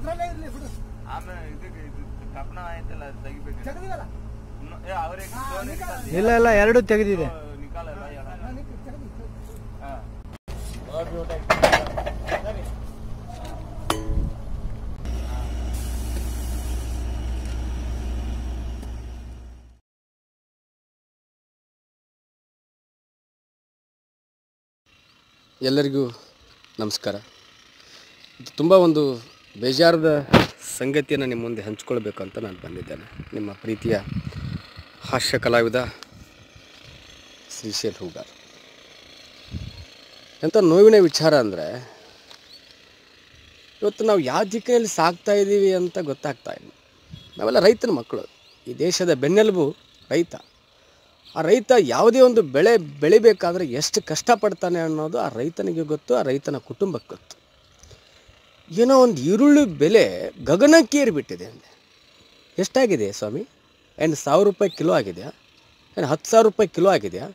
ಅದ್ರಲ್ಲೇ ಇರ್ಲಿ ಬಿಡು ಆಮೇಲೆ ಇದಕ್ಕೆ ಇದು ಕಪ್ಪನ ಆಯ್ತಲ್ಲ ಅದು ತೆಗಿಬೇಕು ತೆಗ್ದಿವಲ್ಲ ಇನ್ನು- ಏ ಅವ್ರಿಗೆ ಫೋನ್ ಹಿಡಿತದೆ. ಇಲ್ಲ ಇಲ್ಲ ಎರಡು ತೆಗೆದಿದೆ ಓ, ನಿಕಾಲ ಎಲ್ಲ ಎಲ್ಲ. ನಾನು ತೆಗ್ದು ಹಾ. ಎಲ್ಲರಿಗೂ ನಮಸ್ಕಾರ ಇದು ತುಂಬ ಒಂದು ಬೇಜಾರದ ಸಂಗತಿಯನ್ನು ನಿಮ್ಮ ಮುಂದೆ ಹಂಚ್ಕೊಳ್ಬೇಕು ಅಂತ ನಾನು ಬಂದಿದ್ದೇನೆ ನಿಮ್ಮ ಪ್ರೀತಿಯ ಹಾಸ್ಯ ಕಲಾವಿದ ಶ್ರೀಶೈಲ್ ಹೂಗಾರ್ ಎಂಥ ನೋವಿನ ವಿಚಾರ ಅಂದರೆ ಇವತ್ತು ನಾವು ಯಾವ ದಿಕ್ಕಿನಲ್ಲಿ ಸಾಗ್ತಾ ಇದ್ದೀವಿ ಅಂತ ಗೊತ್ತಾಗ್ತಾ ಇಲ್ಲ ನಾವೆಲ್ಲ ರೈತನ ಮಕ್ಕಳು ಈ ದೇಶದ ಬೆನ್ನೆಲುಬು ರೈತ ಆ ರೈತ ಯಾವುದೇ ಒಂದು ಬೆಳೆ ಬೆಳಿಬೇಕಾದ್ರೆ ಎಷ್ಟು ಕಷ್ಟಪಡ್ತಾನೆ ಅನ್ನೋದು ಆ ರೈತನಿಗೆ ಗೊತ್ತು ಆ ರೈತನ ಕುಟುಂಬಕ್ಕೆ ಗೊತ್ತು ಏನೋ ಒಂದು ಈರುಳ್ಳಿ ಬೆಲೆ ಗಗನಕ್ಕೇರಿಬಿಟ್ಟಿದೆ ಅಂದೆ ಎಷ್ಟಾಗಿದೆ ಸ್ವಾಮಿ ಏನು ಸಾವಿರ ರೂಪಾಯಿ ಕಿಲೋ ಆಗಿದೆಯಾ ಏನು ಹತ್ತು ಸಾವಿರ ರೂಪಾಯಿ ಕಿಲೋ ಆಗಿದೆಯಾ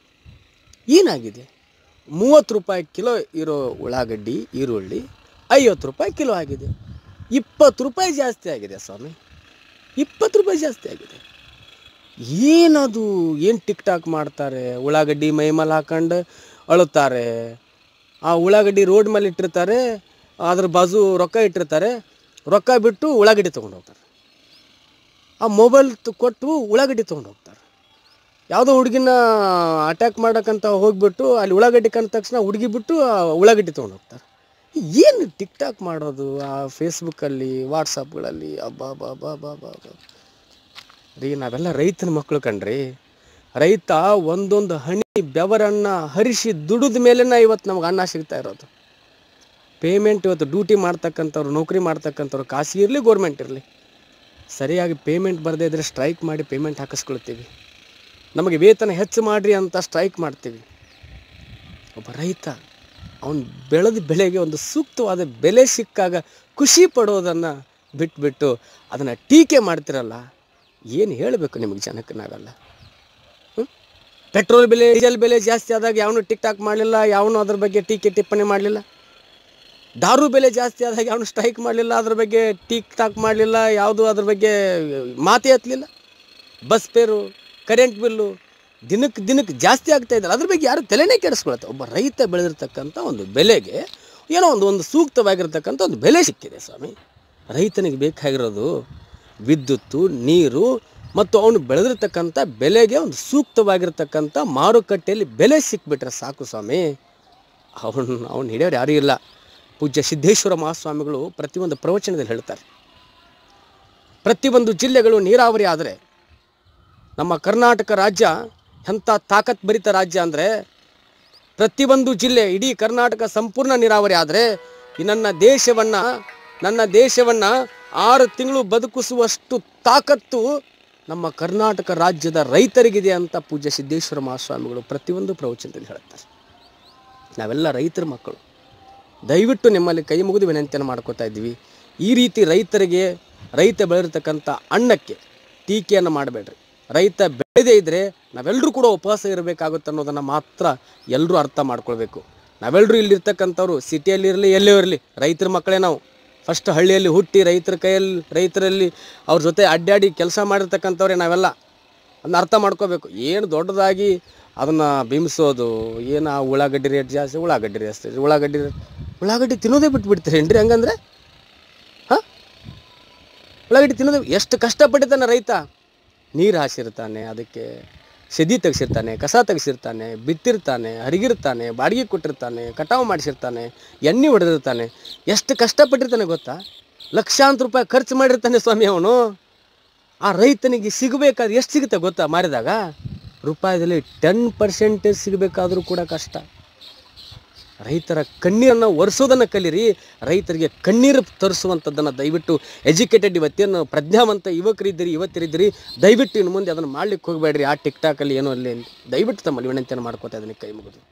ಏನಾಗಿದೆ ಮೂವತ್ತು ರೂಪಾಯಿ ಕಿಲೋ ಇರೋ ಉಳ್ಳಾಗಡ್ಡಿ ಈರುಳ್ಳಿ ಐವತ್ತು ರೂಪಾಯಿ ಕಿಲೋ ಆಗಿದೆ ಇಪ್ಪತ್ತು ರೂಪಾಯಿ ಜಾಸ್ತಿ ಆಗಿದೆ ಸ್ವಾಮಿ ಇಪ್ಪತ್ತು ರೂಪಾಯಿ ಜಾಸ್ತಿ ಆಗಿದೆ ಏನದು ಏನು ಟಿಕ್ ಟಾಕ್ ಮಾಡ್ತಾರೆ ಉಳ್ಳಾಗಡ್ಡಿ ಮೈಮೇಲೆ ಹಾಕೊಂಡು ಅಳುತ್ತಾರೆ ಆ ಉಳ್ಳಾಗಡ್ಡಿ ರೋಡ್ ಮೇಲೆ ಇಟ್ಟಿರ್ತಾರೆ ಅದ್ರ ಬಾಜು ರೊಕ್ಕ ಇಟ್ಟಿರ್ತಾರೆ ರೊಕ್ಕ ಬಿಟ್ಟು ಉಳ್ಳಾಗಡ್ಡಿ ತೊಗೊಂಡು ಹೋಗ್ತಾರೆ ಆ ಮೊಬೈಲ್ ಕೊಟ್ಟು ಉಳ್ಳಾಗಡ್ಡಿ ತೊಗೊಂಡು ಹೋಗ್ತಾರೆ ಯಾವುದೋ ಹುಡುಗಿನ ಅಟ್ಯಾಕ್ ಮಾಡೋಕ್ಕಂತ ಹೋಗ್ಬಿಟ್ಟು ಅಲ್ಲಿ ಉಳ್ಳಾಗಡ್ಡಿ ಕಂಡ ತಕ್ಷಣ ಹುಡುಗಿ ಬಿಟ್ಟು ಆ ಉಳ್ಳಾಗಡ್ಡಿ ತೊಗೊಂಡು ಹೋಗ್ತಾರೆ ಏನು ಟಿಕ್ ಟಾಕ್ ಮಾಡೋದು ಆ ಫೇಸ್ಬುಕ್ಕಲ್ಲಿ ವಾಟ್ಸಪ್ಗಳಲ್ಲಿ ಅಬ್ಬಾ ಬಾ ಬಾ ಬಾ ಬಾ ಬಾ ರೀ ನಾವೆಲ್ಲ ರೈತನ ಮಕ್ಕಳು ಕಣ್ರಿ ರೈತ ಒಂದೊಂದು ಹನಿ ಬೆವರನ್ನು ಹರಿಸಿ ದುಡಿದ ಮೇಲೆನ ಇವತ್ತು ನಮ್ಗೆ ಅನ್ನ ಸಿಗ್ತಾ ಇರೋದು ಪೇಮೆಂಟ್ ಇವತ್ತು ಡ್ಯೂಟಿ ಮಾಡ್ತಕ್ಕಂಥವ್ರು ನೌಕರಿ ಮಾಡ್ತಕ್ಕಂಥವ್ರು ಖಾಸಗಿ ಇರಲಿ ಗೋರ್ಮೆಂಟ್ ಇರಲಿ ಸರಿಯಾಗಿ ಪೇಮೆಂಟ್ ಬರದೇ ಇದ್ದರೆ ಸ್ಟ್ರೈಕ್ ಮಾಡಿ ಪೇಮೆಂಟ್ ಹಾಕಿಸ್ಕೊಳ್ತೀವಿ ನಮಗೆ ವೇತನ ಹೆಚ್ಚು ಮಾಡಿರಿ ಅಂತ ಸ್ಟ್ರೈಕ್ ಮಾಡ್ತೀವಿ ಒಬ್ಬ ರೈತ ಅವನು ಬೆಳೆದ ಬೆಳೆಗೆ ಒಂದು ಸೂಕ್ತವಾದ ಬೆಲೆ ಸಿಕ್ಕಾಗ ಖುಷಿ ಪಡೋದನ್ನು ಬಿಟ್ಬಿಟ್ಟು ಅದನ್ನು ಟೀಕೆ ಮಾಡ್ತಿರಲ್ಲ ಏನು ಹೇಳಬೇಕು ನಿಮಗೆ ಜನಕ್ಕೆ ನಾವೆಲ್ಲ ಹ್ಮ್? ಪೆಟ್ರೋಲ್ ಬೆಲೆ ಡೀಸೆಲ್ ಬೆಲೆ ಜಾಸ್ತಿ ಆದಾಗ ಯಾವನು ಟಿಕ್ ಟಾಕ್ ಮಾಡಲಿಲ್ಲ ಯಾವನು ಅದ್ರ ಬಗ್ಗೆ ಟೀಕೆ ಟಿಪ್ಪಣಿ ಮಾಡಲಿಲ್ಲ ದಾರು ಬೆಲೆ ಜಾಸ್ತಿ ಆದಾಗ ಯಾವನು ಸ್ಟ್ರೈಕ್ ಮಾಡಲಿಲ್ಲ ಅದ್ರ ಬಗ್ಗೆ ಟಿಕ್ ಟಾಕ್ ಮಾಡಲಿಲ್ಲ ಯಾವುದು ಅದ್ರ ಬಗ್ಗೆ ಮಾತೇ ಎತ್ತಲಿಲ್ಲ ಬಸ್ ಪೇರು ಕರೆಂಟ್ ಬಿಲ್ಲು ದಿನಕ್ಕೆ ದಿನಕ್ಕೆ ಜಾಸ್ತಿ ಆಗ್ತಾ ಇದ್ದಾರೆ ಅದ್ರ ಬಗ್ಗೆ ಯಾರು ತಲೆನೇ ಕೆಡಿಸ್ಕೊಳತ್ತೆ ಒಬ್ಬ ರೈತ ಬೆಳೆದಿರ್ತಕ್ಕಂಥ ಒಂದು ಬೆಲೆಗೆ ಏನೋ ಒಂದು ಒಂದು ಸೂಕ್ತವಾಗಿರ್ತಕ್ಕಂಥ ಒಂದು ಬೆಲೆ ಸಿಕ್ಕಿದೆ ಸ್ವಾಮಿ ರೈತನಿಗೆ ಬೇಕಾಗಿರೋದು ವಿದ್ಯುತ್ತು ನೀರು ಮತ್ತು ಅವನು ಬೆಳೆದಿರ್ತಕ್ಕಂಥ ಬೆಲೆಗೆ ಒಂದು ಸೂಕ್ತವಾಗಿರ್ತಕ್ಕಂಥ ಮಾರುಕಟ್ಟೆಯಲ್ಲಿ ಬೆಲೆ ಸಿಕ್ಬಿಟ್ರೆ ಸಾಕು ಸ್ವಾಮಿ ಅವನು ಅವನು ಹಿಡಿಯೋರು ಯಾರೂ ಇಲ್ಲ ಪೂಜ್ಯ ಸಿದ್ದೇಶ್ವರ ಮಹಾಸ್ವಾಮಿಗಳು ಪ್ರತಿಯೊಂದು ಪ್ರವಚನದಲ್ಲಿ ಹೇಳ್ತಾರೆ ಪ್ರತಿಯೊಂದು ಜಿಲ್ಲೆಗಳು ನೀರಾವರಿ ಆದರೆ ನಮ್ಮ ಕರ್ನಾಟಕ ರಾಜ್ಯ ಎಂಥ ತಾಕತ್ ಭರಿತ ರಾಜ್ಯ ಅಂದರೆ ಪ್ರತಿಯೊಂದು ಜಿಲ್ಲೆ ಇಡೀ ಕರ್ನಾಟಕ ಸಂಪೂರ್ಣ ನೀರಾವರಿ ಆದರೆ ಈ ನನ್ನ ದೇಶವನ್ನು ನನ್ನ ದೇಶವನ್ನು ಆರು ತಿಂಗಳು ಬದುಕಿಸುವಷ್ಟು ತಾಕತ್ತು ನಮ್ಮ ಕರ್ನಾಟಕ ರಾಜ್ಯದ ರೈತರಿಗಿದೆ ಅಂತ ಪೂಜ್ಯ ಸಿದ್ದೇಶ್ವರ ಮಹಾಸ್ವಾಮಿಗಳು ಪ್ರತಿಯೊಂದು ಪ್ರವಚನದಲ್ಲಿ ಹೇಳ್ತಾರೆ ನಾವೆಲ್ಲ ರೈತರ ಮಕ್ಕಳು ದಯವಿಟ್ಟು ನಿಮ್ಮಲ್ಲಿ ಕೈ ಮುಗಿದು ವಿನಂತಿಯನ್ನು ಮಾಡ್ಕೋತಾ ಇದ್ದೀವಿ ಈ ರೀತಿ ರೈತರಿಗೆ ರೈತ ಬೆಳೆದಿರ್ತಕ್ಕಂಥ ಅನ್ನಕ್ಕೆ ಟೀಕೆಯನ್ನು ಮಾಡಬೇಡ್ರಿ ರೈತ ಬೆಳೆದೇ ಇದ್ದರೆ ನಾವೆಲ್ಲರೂ ಕೂಡ ಉಪವಾಸ ಇರಬೇಕಾಗುತ್ತೆ ಅನ್ನೋದನ್ನು ಮಾತ್ರ ಎಲ್ಲರೂ ಅರ್ಥ ಮಾಡ್ಕೊಳ್ಬೇಕು ನಾವೆಲ್ಲರೂ ಇಲ್ಲಿರ್ತಕ್ಕಂಥವ್ರು ಸಿಟಿಯಲ್ಲಿ ಎಲ್ಲೇ ಇರಲಿ ರೈತರ ಮಕ್ಕಳೇ ನಾವು ಫಸ್ಟ್ ಹಳ್ಳಿಯಲ್ಲಿ ಹುಟ್ಟಿ ರೈತರ ಕೈಯಲ್ಲಿ ರೈತರಲ್ಲಿ ಅವ್ರ ಜೊತೆ ಅಡ್ಡಾಡಿ ಕೆಲಸ ಮಾಡಿರ್ತಕ್ಕಂಥವ್ರೆ ನಾವೆಲ್ಲ ಅದನ್ನ ಅರ್ಥ ಮಾಡ್ಕೋಬೇಕು ಏನು ದೊಡ್ಡದಾಗಿ ಅದನ್ನು ಬಿಂಬಿಸೋದು ಏನು ಆ ಉಳ್ಳಾಗಡ್ಡಿ ರೇಟ್ ಜಾಸ್ತಿ ಉಳ್ಳಾಗಡ್ಡಿ ಜಾಸ್ತಿ ಉಳ್ಳಾಗಡ್ಡಿ ಉಳ್ಳಾಗಡ್ಡಿ ತಿನ್ನೋದೇ ಬಿಟ್ಬಿಡ್ತೀರಿ ಏನ್ರಿ ಹಂಗಂದ್ರೆ ಹಾಂ ಉಳ್ಳಾಗಡ್ಡಿ ತಿನ್ನೋದು ಎಷ್ಟು ಕಷ್ಟಪಟ್ಟಿದ್ದಾನೆ ರೈತ ನೀರು ಹಾಸಿರ್ತಾನೆ ಅದಕ್ಕೆ ಸದಿ ತೆಗ್ಸಿರ್ತಾನೆ ಕಸ ತೆಗ್ಸಿರ್ತಾನೆ ಬಿತ್ತಿರ್ತಾನೆ ಹರಿಗಿರ್ತಾನೆ ಬಾಡಿಗೆ ಕೊಟ್ಟಿರ್ತಾನೆ ಕಟಾವು ಮಾಡಿಸಿರ್ತಾನೆ ಎಣ್ಣೆ ಹೊಡೆದಿರ್ತಾನೆ ಎಷ್ಟು ಕಷ್ಟಪಟ್ಟಿರ್ತಾನೆ ಗೊತ್ತಾ ಲಕ್ಷಾಂತರ ರೂಪಾಯಿ ಖರ್ಚು ಮಾಡಿರ್ತಾನೆ ಸ್ವಾಮಿ ಅವನು ಆ ರೈತನಿಗೆ ಸಿಗಬೇಕಾದ್ರೆ ಎಷ್ಟು ಸಿಗುತ್ತೆ ಗೊತ್ತಾ ಮಾರಿದಾಗ ರೂಪಾಯಿದಲ್ಲಿ ಟೆನ್ ಪರ್ಸೆಂಟೇಜ್ ಸಿಗಬೇಕಾದ್ರೂ ಕೂಡ ಕಷ್ಟ ರೈತರ ಕಣ್ಣೀರನ್ನು ಒರೆಸೋದನ್ನು ಕಲೀರಿ ರೈತರಿಗೆ ಕಣ್ಣೀರು ತರಿಸುವಂಥದ್ದನ್ನು ದಯವಿಟ್ಟು ಎಜುಕೇಟೆಡ್ ಇವತ್ತೇನು ಪ್ರಜ್ಞಾವಂತ ಯುವಕರಿದ್ದೀರಿ ಯುವತಿರಿದ್ದೀರಿ ದಯವಿಟ್ಟು ಇನ್ನು ಮುಂದೆ ಅದನ್ನು ಮಾಡ್ಲಿಕ್ಕೆ ಹೋಗಬೇಡ್ರಿ ಆ ಟಿಕ್ ಟಾಕಲ್ಲಿ ಏನೋ ಅಲ್ಲಿ ದಯವಿಟ್ಟು ತಮ್ಮಲ್ಲಿ ವಿನಂತಿಯನ್ನು ಮಾಡ್ಕೋತಾ ಇದನ್ನು ಕೈ ಮುಗಿದು